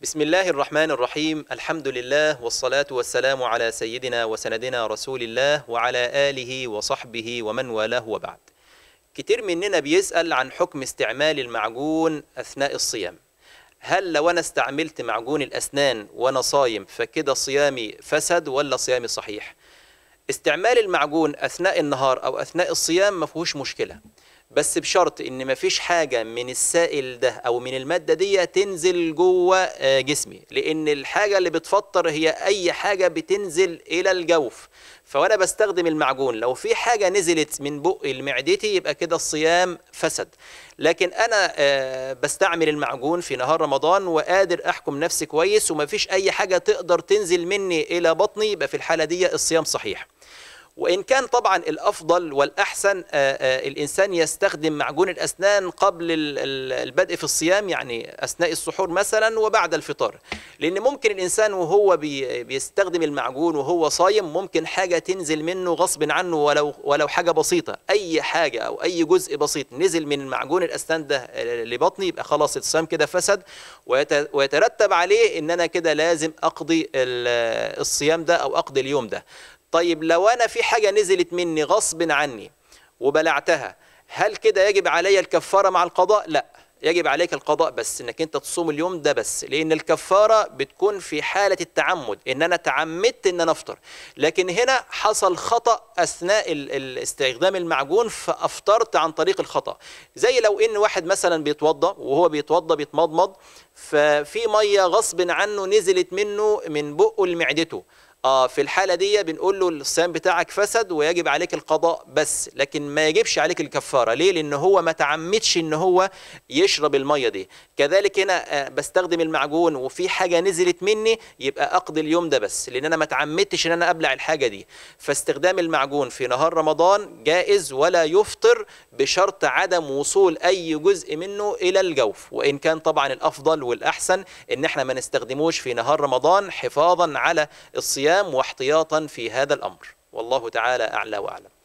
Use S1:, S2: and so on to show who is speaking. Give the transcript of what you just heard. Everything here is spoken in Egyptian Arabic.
S1: بسم الله الرحمن الرحيم الحمد لله والصلاة والسلام على سيدنا وسندنا رسول الله وعلى آله وصحبه ومن والاه وبعد كتير مننا بيسأل عن حكم استعمال المعجون أثناء الصيام هل لو أنا استعملت معجون الأسنان وأنا صايم فكده صيامي فسد ولا صيامي صحيح استعمال المعجون أثناء النهار أو أثناء الصيام ما فيهوش مشكلة بس بشرط ان مفيش حاجه من السائل ده او من الماده دي تنزل جوه آه، جسمي لان الحاجه اللي بتفطر هي اي حاجه بتنزل الى الجوف فوانا بستخدم المعجون لو في حاجه نزلت من بقي لمعدتي يبقى كده الصيام فسد لكن انا آه، بستعمل المعجون في نهار رمضان وقادر احكم نفسي كويس ومفيش اي حاجه تقدر تنزل مني الى بطني يبقى في الحاله دي الصيام صحيح وإن كان طبعا الأفضل والأحسن آه، آه، الإنسان يستخدم معجون الأسنان قبل ال- ال- البدء في الصيام يعني أثناء السحور مثلا وبعد الفطار لأن ممكن الإنسان وهو بي- بيستخدم المعجون وهو صايم ممكن حاجة تنزل منه غصب عنه ولو ولو حاجة بسيطة أي حاجة أو أي جزء بسيط نزل من معجون الأسنان ده آه، لبطني يبقى خلاص الصيام كده فسد ويت- ويترتب عليه إن أنا كده لازم أقضي ال- الصيام ده أو أقضي اليوم ده طيب لو انا في حاجه نزلت مني غصب عني وبلعتها هل كده يجب علي الكفاره مع القضاء لا يجب عليك القضاء بس انك انت تصوم اليوم ده بس لان الكفاره بتكون في حاله التعمد ان انا تعمدت ان انا افطر لكن هنا حصل خطا اثناء ال- ال- استخدام المعجون فافطرت عن طريق الخطا زي لو ان واحد مثلا بيتوضا وهو بيتوضا بيتمضمض ففي ميه غصب عنه نزلت منه من بقه لمعدته اه في الحاله دي بنقول له الصيام بتاعك فسد ويجب عليك القضاء بس لكن ما يجبش عليك الكفاره ليه لان هو ما تعمدش ان هو يشرب الميه دي كذلك هنا آه بستخدم المعجون وفي حاجه نزلت مني يبقى اقضي اليوم ده بس لان انا ما تعمدتش ان انا ابلع الحاجه دي فاستخدام المعجون في نهار رمضان جائز ولا يفطر بشرط عدم وصول اي جزء منه الى الجوف وان كان طبعا الافضل والاحسن ان احنا ما نستخدموش في نهار رمضان حفاظا على الصيام واحتياطا في هذا الامر والله تعالى اعلى واعلم